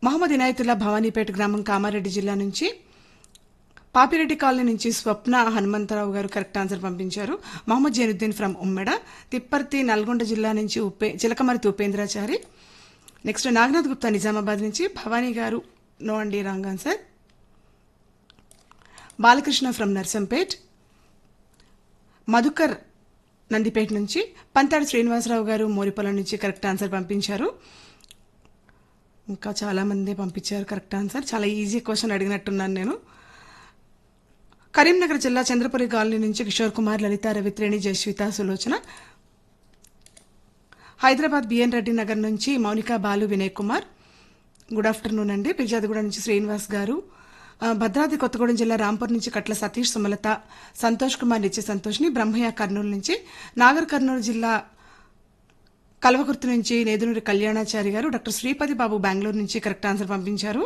మహమ్మద్ ఇనాయతుల్లా భవానీపేట గ్రామం కామారెడ్డి జిల్లా నుంచి పాపిరెడ్డి కాలనీ నుంచి స్వప్న హనుమంతరావు గారు కరెక్ట్ ఆన్సర్ పంపించారు మహమ్మద్ జైనుద్దీన్ ఫ్రమ్ ఉమ్మెడ తిప్పర్తి నల్గొండ జిల్లా నుంచి ఉపే చిలకమర్తి ఉపేంద్రాచారి నెక్స్ట్ నాగనాథ్ గుప్తా నిజామాబాద్ నుంచి భవానీ గారు నో అండి wrong answer Balakrishna from Narsampet Madhukar Nandipet నుంచి పంతాడి శ్రీనివాసరావు గారు మోరిపొలం నుంచి కరెక్ట్ ఆన్సర్ పంపించారు ఇంకా చాలా మంది పంపించారు కరెక్ట్ ఆన్సర్ చాలా ఈజీ క్వశ్చన్ అడిగినట్టున్నాను నేను కరీంనగర్ జిల్లా చంద్రపురి కాలనీ నుంచి కిషోర్ కుమార్ లలిత రవిత్రేణి జయశ్విత సులోచన హైదరాబాద్ బిఎన్ రెడ్డి నగర్ నుంచి మౌనిక బాలు వినయ్ కుమార్ గుడ్ ఆఫ్టర్నూన్ అండి పిర్జాదిగూడ నుంచి శ్రీనివాస్ గారు ఆ, భద్రాద్రి కొత్తగూడెం జిల్లా రాంపూర్ నుంచి కట్ల సతీష్ సుమలత సంతోష్ కుమార్ నిత్య సంతోష్ని బ్రహ్మయ్య కర్నూలు నుంచి నాగర్ కర్నూలు జిల్లా కల్వకుర్తి నుంచి నేదునూరి కళ్యాణాచారి గారు డాక్టర్ శ్రీపతి బాబు బెంగళూరు నుంచి కరెక్ట్ ఆన్సర్ పంపించారు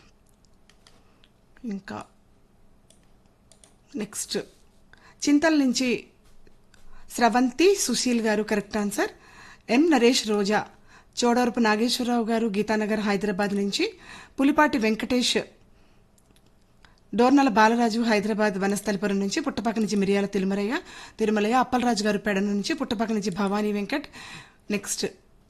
ఇంకా నెక్స్ట్ చింతల నుంచి స్రవంతి సుశీల్ గారు correct answer M Naresh Roja Chodavarapu Nageswararao గారు గీతానగర్ హైదరాబాద్ నుంచి పులిపాటి వెంకటేష్ డోర్నల బాలరాజు హైదరాబాద్ వనస్థలిపురం నుంచి పుట్టపక్క నుంచి మిరియాల తిరుమలయ్య తిరుమలయ్య అప్పలరాజు గారు పెడ నుంచి పుట్టపక్క నుంచి భవానీ వెంకట్ నెక్స్ట్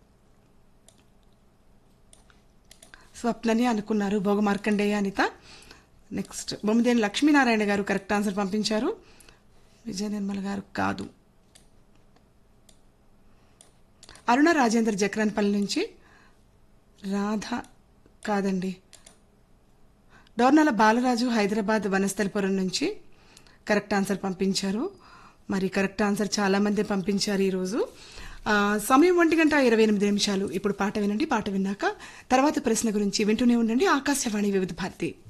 స్వప్నని అనుకున్నారు భోగ మార్కండేయ అనిత నెక్స్ట్ బొమ్మిదేని లక్ష్మీనారాయణ గారు కరెక్ట్ ఆన్సర్ పంపించారు విజయ నిర్మల్ గారు కాదు అరుణ రాజేందర్ జక్రాన్పల్లి నుంచి రాధ కాదండి డోర్నల బాలరాజు హైదరాబాద్ వనస్థలిపురం నుంచి కరెక్ట్ ఆన్సర్ పంపించారు మరి కరెక్ట్ ఆన్సర్ చాలా మంది పంపించారు ఈరోజు ఆ, సమయం ఒంటి గంట ఇరవై ఎనిమిది నిమిషాలు ఇప్పుడు పాట వినండి పాట విన్నాక తర్వాత ప్రశ్న గురించి వింటూనే ఉండండి ఆకాశవాణి వివిధ భారతి